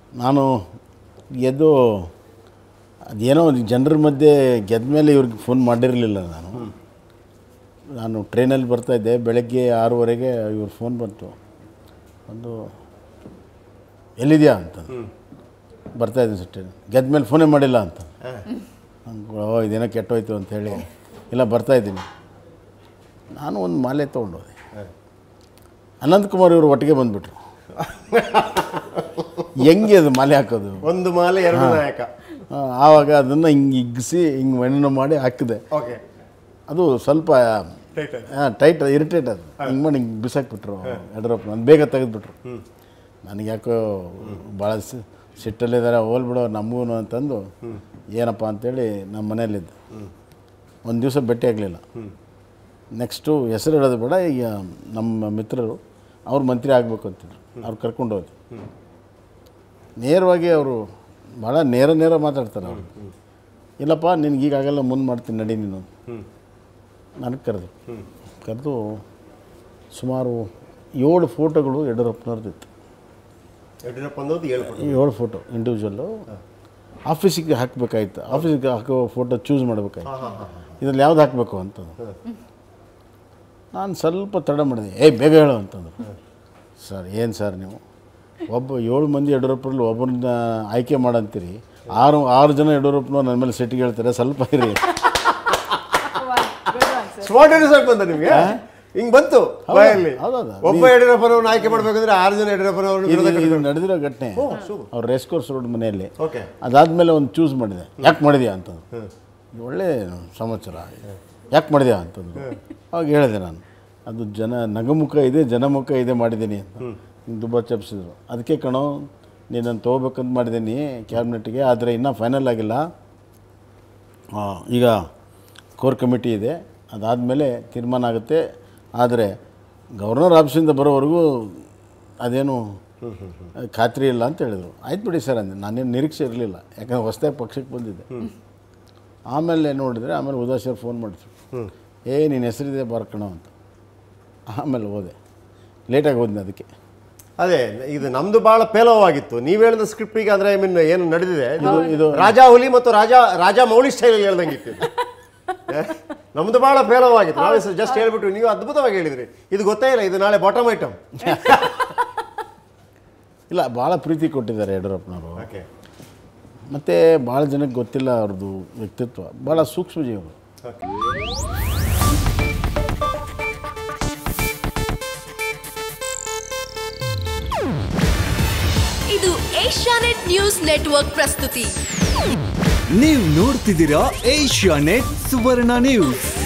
ನಾನು ಗೆದ್ದು ಅದೇನೋ ಜನರ ಮಧ್ಯೆ ಗೆದ್ದ ಮೇಲೆ ಇವ್ರಿಗೆ ಫೋನ್ ಮಾಡಿರಲಿಲ್ಲ ನಾನು ನಾನು ಟ್ರೈನಲ್ಲಿ ಬರ್ತಾಯಿದ್ದೆ ಬೆಳಗ್ಗೆ ಆರೂವರೆಗೆ ಇವ್ರ ಫೋನ್ ಬಂತು ಒಂದು ಎಲ್ಲಿದೆಯಾ ಅಂತ ಬರ್ತಾಯಿದ್ದೀನಿ ಸರ್ ಟ್ರೈನ್ ಗೆದ್ದ ಮೇಲೆ ಫೋನೇ ಮಾಡಿಲ್ಲ ಅಂತ ಹಂಗೆ ಓ ಇದೇನೋ ಕೆಟ್ಟೋಯ್ತು ಅಂಥೇಳಿ ಇಲ್ಲ ಬರ್ತಾಯಿದ್ದೀನಿ ನಾನು ಒಂದು ಮಾಲೆ ತೊಗೊಂಡೋದೆ ಅನಂತಕುಮಾರ್ ಇವರು ಒಟ್ಟಿಗೆ ಬಂದುಬಿಟ್ರು ಹೆಂಗೆ ಅದು ಮಾಲೆ ಹಾಕೋದು ಒಂದು ಮಾಲೆ ಎರಡು ನಾಯಕ ಆ, ಆವಾಗ ಅದನ್ನು ಹಿಂಗೆ ಇಗ್ಗಿಸಿ ಹಿಂಗೆ ಮಣ್ಣು ಮಾಡಿ ಹಾಕಿದೆ ಓಕೆ ಅದು ಸ್ವಲ್ಪ Tight ಹಾಂ ಟೈಟ್ ಇರಿಟೇಟ್ ಅದು ಹಿಂಗೆ ಮಾಡಿ ಹಿಂಗೆ ಬಿಸಾಕ್ಬಿಟ್ರು ಯಡಿಯೂರಪ್ಪ ನಾನು ಬೇಗ ತೆಗೆದುಬಿಟ್ರು ನನಗೆ ಯಾಕೋ ಭಾಳ ಸಿ- ಸಿಟ್ಟಲ್ಲಿದ್ದಾರೆ ಹೋಲ್ಬಿಡೋ ನಮಗೂ ಅಂತಂದು ಏನಪ್ಪ ಅಂತೇಳಿ ನಮ್ಮ ಮನೇಲಿದ್ದು ಒಂದು ದಿವಸ ಭೇಟಿ ಆಗಲಿಲ್ಲ ನೆಕ್ಸ್ಟು ಹೆಸರು ಹೇಳೋದು ಬೇಡ ಈಗ ನಮ್ಮ ಮಿತ್ರರು ಅವ್ರು ಮಂತ್ರಿ ಆಗಬೇಕು ಅಂತಿದ್ರು ಅವ್ರು ಕರ್ಕೊಂಡು ಹೋದ್ರು ನೇರವಾಗಿ ಅವರು ಭಾಳ ನೇರ ನೇರ ಮಾತಾಡ್ತಾರೆ ಅವರು ಇಲ್ಲಪ್ಪ ನಿನ್ಗೆ ಈಗಾಗಲ್ಲ ಮುಂದೆ ಮಾಡ್ತೀನಿ ನಡಿ ನೀನು ನನಗೆ ಕರೆದು ಕರೆದು ಸುಮಾರು ಏಳು ಫೋಟೋಗಳು ಯಡಿಯೂರಪ್ಪನವ್ರದ್ದಿತ್ತು ಯಡಿಯೂರಪ್ಪ ಅನ್ನೋದು ಹೇಳ್ಕೊಟ್ಟು ಏಳು ಫೋಟೋ ಇಂಡಿವಿಜುವಲ್ಲು ಆಫೀಸಿಗೆ ಹಾಕಬೇಕಾಯ್ತು ಆಫೀಸಿಗೆ ಹಾಕೋ ಫೋಟೋ ಚೂಸ್ ಮಾಡಬೇಕಾಯ್ತು ಇದ್ರಲ್ಲಿ ಯಾವ್ದು ಹಾಕಬೇಕು ಅಂತ ನಾನು ಸ್ವಲ್ಪ ತಡ ಮಾಡಿದೆ ಏಯ್ ಬೇಗ ಹೇಳು ಅಂತಂದ್ರು ಸರ್ ಏನು ಸರ್ ನೀವು ಒಬ್ಬ ಏಳು ಮಂದಿ ಯಡಿಯೂರಪ್ಪರಲ್ಲಿ ಒಬ್ಬರನ್ನ ಆಯ್ಕೆ ಮಾಡಂತೀರಿ ಆರು ಆರು ಜನ ಯಡಿಯೂರಪ್ಪನವ್ರು ನನ್ನ ಮೇಲೆ ಸಿಟ್ಟಿಗೆ ಹೇಳ್ತಾರೆ ಸ್ವಲ್ಪ ಇರಿ ಸ್ಪಾಟೇನಿಯಸ್ ಆಗಿ ಬಂದ ನಿಮ್ಗೆ ಹಿಂಗ್ ಬಂತು ಬಾಯಲ್ಲಿ ಹೌದೌದು. ಒಬ್ಬ ಯಡಿಯೂರಪ್ಪನವ್ರನ್ನ ಆಯ್ಕೆ ಮಾಡ್ಬೇಕಂದ್ರೆ ಆರು ಜನ ಯಡಿಯೂರಪ್ಪನವ್ರನ್ನ ಇದು ವಿರೋಧ ಇದು ನಡೆದಿರೋ ಘಟನೆ super. ಅವ್ರು ರೇಸ್ ಕೋರ್ಸ್ ರೋಡ್ ಮನೆಯಲ್ಲಿ ಓಕೆ ಅದಾದಮೇಲೆ ಒಂದು ಚೂಸ್ ಮಾಡಿದೆ ಯಾಕೆ ಮಾಡಿದ್ಯಾ ಅಂತಂದು ಇದು ಒಳ್ಳೆ ಸಮಾಚಾರ ಯಾಕೆ ಮಾಡಿದ್ಯಾ ಅಂತಂದು ಅವಾಗ ಹೇಳಿದೆ ನಾನು ಅದು ಜನ ನಗಮುಖ ಇದೆ ಜನಮುಖ ಇದೆ ಮಾಡಿದ್ದೀನಿ ಅಂತ ಹಿಂಗೆ ದುಬ್ಬ ಚಪ್ಸಿದ್ರು ಅದಕ್ಕೆ ಕಣೋ ನೀನು ತೊಗೋಬೇಕಂತ ಮಾಡಿದ್ದೀನಿ ಕ್ಯಾಬಿನೆಟ್ಗೆ ಆದರೆ ಇನ್ನೂ ಫೈನಲ್ ಆಗಿಲ್ಲ ಆ, ಈಗ ಕೋರ್ ಕಮಿಟಿ ಇದೆ ಅದಾದಮೇಲೆ ತೀರ್ಮಾನ ಆಗುತ್ತೆ ಆದರೆ ಗವರ್ನರ್ ಆಫೀಸಿಂದ ಬರೋವರೆಗೂ ಅದೇನು ಖಾತ್ರಿ ಇಲ್ಲ ಅಂತ ಹೇಳಿದರು ಆಯ್ತು ಬಿಡಿ ಸರ್ ಅಂದೆ ನಾನೇನು ನಿರೀಕ್ಷೆ ಇರಲಿಲ್ಲ ಯಾಕಂದ್ರೆ ಹೊಸದಾಗಿ ಪಕ್ಷಕ್ಕೆ ಬಂದಿದ್ದೆ ಆಮೇಲೆ ನೋಡಿದರೆ ಆಮೇಲೆ ಉದಾಸರ್ ಫೋನ್ ಮಾಡಿದ್ರು ಏ ನಿನ್ನ ಹೆಸರಿದೆ ಬರ್ಕಣ ಅಂತ ಆಮೇಲೆ ಹೋದೆ ಲೇಟಾಗಿ ಹೋದ್ನೆ ಅದಕ್ಕೆ ಅದೇ ಇದು ನಮ್ದು ಬಹಳ ಪೇಲವವಾಗಿತ್ತು ನೀವ್ ಹೇಳಿದ ಸ್ಕ್ರಿಪ್ಟಿಗೆ ಆದ್ರೆ ಐ ಮೀನ್ ಏನು ನಡೆದಿದೆ ಇದು ಇದು ರಾಜಾ ಹುಲಿ ಮತ್ತು ರಾಜಾ ರಾಜಾ ಮೌಳಿ ಸ್ಟೈಲ್ ಹೇಳ್ದಂಗಿತ್ತು ಇದು. ಏ? ನಮ್ದು ಬಹಳ ಪೇಲವವಾಗಿತ್ತು ನಾವೇ ಜಸ್ಟ್ ಹೇಳ್ಬಿಟ್ವಿ ನೀವು ಅದ್ಭುತವಾಗಿ ಹೇಳಿದ್ರಿ ಇದು ಗೊತ್ತೇ ಇಲ್ಲ ಇದು ನಾಳೆ ಬಾಟಮ್ ಐಟಮ್ ಇಲ್ಲ ಭಾಳ ಪ್ರೀತಿ ಕೊಟ್ಟಿದ್ದಾರೆ ಯಡಿಯೂರಪ್ಪನವರು ಓಕೆ ಮತ್ತು ಭಾಳ ಜನಕ್ಕೆ ಗೊತ್ತಿಲ್ಲ ಅವ್ರದ್ದು ವ್ಯಕ್ತಿತ್ವ ಭಾಳ ಸೂಕ್ಷ್ಮ ಜೀವನ ಇದು ಏಷ್ಯಾನೆಟ್ ನ್ಯೂಸ್ ನೆಟ್ವರ್ಕ್ ಪ್ರಸ್ತುತಿ ನೀವು ನೋಡ್ತಿದ್ದೀರಾ ಏಷ್ಯಾ ನೆಟ್ ಸುವರ್ಣ ನ್ಯೂಸ್